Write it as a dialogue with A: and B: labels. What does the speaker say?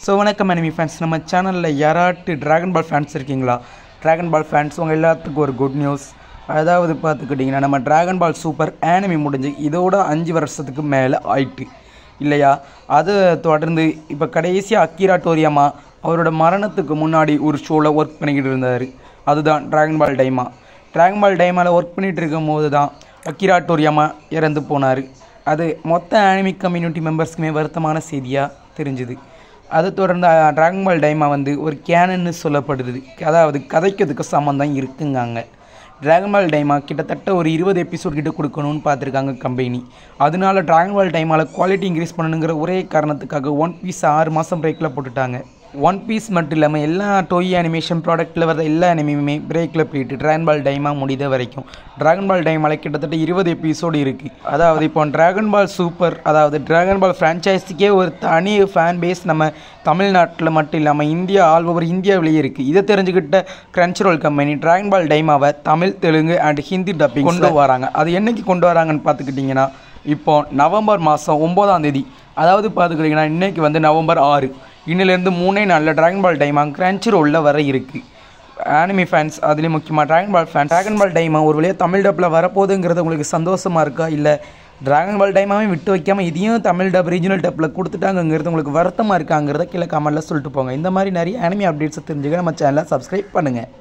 A: so வணக்கம் anime fans நம்ம சேனலில் யாராட்டு ட்ராகன் பால் ஃபேன்ஸ் இருக்கீங்களா ட்ராகன் பால் ஃபேன்ஸ் உங்கள் எல்லாத்துக்கும் ஒரு குட் நியூஸ் அதாவது பார்த்துக்கிட்டிங்கன்னா நம்ம ட்ராகன் பால் சூப்பர் ஆனிமி முடிஞ்சு இதோட அஞ்சு வருஷத்துக்கு மேலே ஆயிட்டு இல்லையா அது தொடர்ந்து இப்போ கடைசியாக அக்கீரா டோரியாமா அவரோட மரணத்துக்கு முன்னாடி ஒரு ஷோவில் ஒர்க் பண்ணிக்கிட்டு இருந்தார் அதுதான் ட்ராகன் பால் டைமா ட்ராகன் பால் டைமாவில் ஒர்க் பண்ணிகிட்டு இருக்கும் போது தான் அக்கிரா டோரியாமா இறந்து போனார் அது மொத்த ஆனிமி கம்யூனிட்டி மெம்பர்ஸ்க்குமே வருத்தமான செய்தியாக தெரிஞ்சுது அதை தொடர்ந்து ட்ராகன் பால் டைமா வந்து ஒரு கேனன்னு சொல்லப்படுது அதாவது கதைக்கிறதுக்கு சம்மந்தம் இருக்குங்காங்க ட்ராகன் பால் டைமா கிட்டத்தட்ட ஒரு இருபது எபிசோட் கிட்ட கொடுக்கணும்னு பார்த்துருக்காங்க கம்பெனி அதனால ட்ராகன் பால் டைமால் குவாலிட்டி இன்க்ரீஸ் பண்ணணுங்கிற ஒரே காரணத்துக்காக ஒன் பீஸ் ஆறு மாதம் பிரேக்கில் போட்டுட்டாங்க ஒன் பீஸ் மட்டும் இல்லாமல் எல்லா டோய் அனிமேஷன் ப்ராடக்ட்டில் வர எல்லா அனிமையுமே பிரேக்கில் போயிட்டு ட்ராகன் பால் டைமா முடித வரைக்கும் ட்ராகன் பால் டைமால கிட்டத்தட்ட இருபது எபிசோடு இருக்குது அதாவது இப்போ ட்ராகன் பால் சூப்பர் அதாவது ட்ராகன் பால் ஃப்ரான்ச்சைஸிக்கே ஒரு தனி ஃபேன் பேஸ் நம்ம தமிழ்நாட்டில் மட்டும் இல்லாமல் இந்தியா ஆல் ஓவர் இந்தியாவிலேயே இருக்குது இதை தெரிஞ்சுக்கிட்ட Crunchyroll company Dragon Ball டைமாவை தமிழ் தெலுங்கு அண்ட் ஹிந்தி டப்பிங் கொண்டு வராங்க அது என்னைக்கு கொண்டு வராங்கன்னு பார்த்துக்கிட்டிங்கன்னா இப்போ நவம்பர் மாதம் ஒம்போதாம் தேதி அதாவது பார்த்துக்கிட்டிங்கன்னா இன்றைக்கி வந்து நவம்பர் ஆறு இன்னிலேருந்து மூணே நாளில் ட்ராகன் பால் டைமா கிரன்ச் ரோலில் வர இருக்குது ஆனிமி ஃபேன்ஸ் அதுலேயும் முக்கியமாக Dragon Ball fan Dragon Ball Daima ஒரு வழியாக தமிழ் டப்பில் வரப்போகுதுங்கிறது உங்களுக்கு சந்தோஷமாக இருக்கா இல்லை ட்ராகன் பால் டைமாவே விட்டு வைக்காமல் இதையும் தமிழ் டப் ரீஜனல் டப்பில் கொடுத்துட்டாங்கங்கிறது உங்களுக்கு வருத்தமாக இருக்காங்கிறத கீழே கமெண்ட்டில் சொல்லிட்டு போங்க இந்த மாதிரி நிறைய ஆனிமி அப்டேட்ஸை தெரிஞ்சுக்க நம்ம சேனலை சப்ஸ்கிரைப் பண்ணுங்கள்